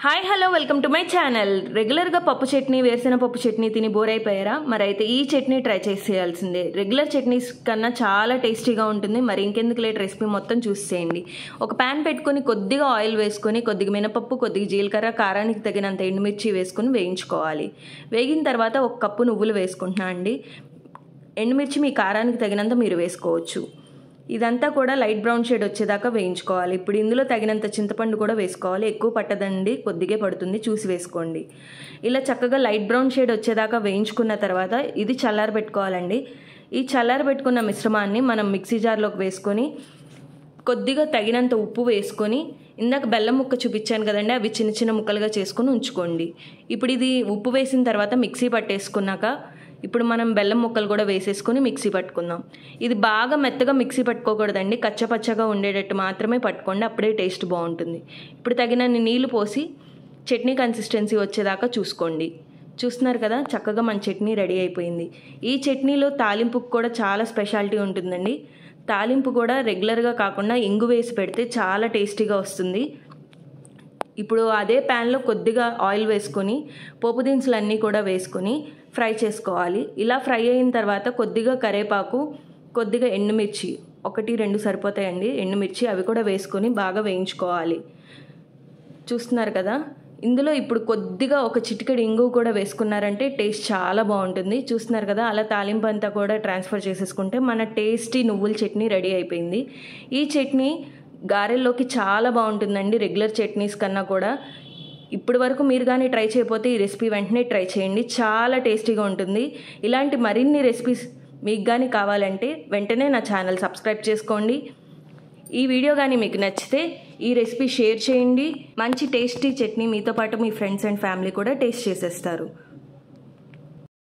hi hello welcome to my channel రెగ్యులర్గా పప్పు చట్నీ వేరుశెనగ పప్పు చట్నీ తిని బోర్ అయిపోయారా మరి అయితే ఈ చట్నీ ట్రై చేసేయాల్సిందే రెగ్యులర్ చట్నీస్ కన్నా చాలా టేస్టీగా ఉంటుంది మరి ఇంకెందుకు లేట్ రెసిపీ మొత్తం చూసేయండి ఒక ప్యాన్ పెట్టుకొని కొద్దిగా ఆయిల్ వేసుకొని కొద్దిగా మినపప్పు కొద్దిగా జీలకర్ర కారానికి తగినంత ఎండుమిర్చి వేసుకొని వేయించుకోవాలి వేగిన తర్వాత ఒక కప్పు నువ్వులు వేసుకుంటున్నా అండి ఎండుమిర్చి మీ కారానికి తగినంత మీరు వేసుకోవచ్చు ఇదంతా కూడా లైట్ బ్రౌన్ షేడ్ వచ్చేదాకా వేయించుకోవాలి ఇప్పుడు ఇందులో తగినంత చింతపండు కూడా వేసుకోవాలి ఎక్కువ పట్టదండి కొద్దిగే పడుతుంది చూసి వేసుకోండి ఇలా చక్కగా లైట్ బ్రౌన్ షేడ్ వచ్చేదాకా వేయించుకున్న తర్వాత ఇది చల్లారబెట్టుకోవాలండి ఈ చల్లారబెట్టుకున్న మిశ్రమాన్ని మనం మిక్సీ జార్లోకి వేసుకొని కొద్దిగా తగినంత ఉప్పు వేసుకొని ఇందాక బెల్లం ముక్క చూపించాను కదండి అవి చిన్న చిన్న ముక్కలుగా చేసుకొని ఉంచుకోండి ఇప్పుడు ఇది ఉప్పు వేసిన తర్వాత మిక్సీ పట్టేసుకున్నాక ఇప్పుడు మనం బెల్లం ముక్కలు కూడా వేసేసుకొని మిక్సీ పట్టుకుందాం ఇది బాగా మెత్తగా మిక్సీ పట్టుకోకూడదండి కచ్చపచ్చగా ఉండేటట్టు మాత్రమే పట్టుకోండి అప్పుడే టేస్ట్ బాగుంటుంది ఇప్పుడు తగినన్ని నీళ్లు పోసి చట్నీ కన్సిస్టెన్సీ వచ్చేదాకా చూసుకోండి చూస్తున్నారు కదా చక్కగా మన చట్నీ రెడీ అయిపోయింది ఈ చట్నీలో తాలింపుకు కూడా చాలా స్పెషాలిటీ ఉంటుందండి తాలింపు కూడా రెగ్యులర్గా కాకుండా ఇంగు వేసి పెడితే చాలా టేస్టీగా వస్తుంది ఇప్పుడు అదే ప్యాన్లో కొద్దిగా ఆయిల్ వేసుకొని పోపు దినుసులు అన్నీ కూడా వేసుకొని ఫ్రై చేసుకోవాలి ఇలా ఫ్రై అయిన తర్వాత కొద్దిగా కరేపాకు కొద్దిగా ఎండుమిర్చి ఒకటి రెండు సరిపోతాయండి ఎండుమిర్చి అవి కూడా వేసుకొని బాగా వేయించుకోవాలి చూస్తున్నారు కదా ఇందులో ఇప్పుడు కొద్దిగా ఒక చిటికెడు ఇంగు కూడా వేసుకున్నారంటే టేస్ట్ చాలా బాగుంటుంది చూస్తున్నారు కదా అలా తాలింపు అంతా కూడా ట్రాన్స్ఫర్ చేసేసుకుంటే మన టేస్టీ నువ్వుల చట్నీ రెడీ అయిపోయింది ఈ చట్నీ గారెల్లోకి చాలా బాగుంటుందండి రెగ్యులర్ చట్నీస్ కన్నా కూడా ఇప్పటి వరకు మీరు కానీ ట్రై చేయకపోతే ఈ రెసిపీ వెంటనే ట్రై చేయండి చాలా టేస్టీగా ఉంటుంది ఇలాంటి మరిన్ని రెసిపీస్ మీకు కానీ కావాలంటే వెంటనే నా ఛానల్ సబ్స్క్రైబ్ చేసుకోండి ఈ వీడియో కానీ మీకు నచ్చితే ఈ రెసిపీ షేర్ చేయండి మంచి టేస్టీ చట్నీ మీతో పాటు మీ ఫ్రెండ్స్ అండ్ ఫ్యామిలీ కూడా టేస్ట్ చేసేస్తారు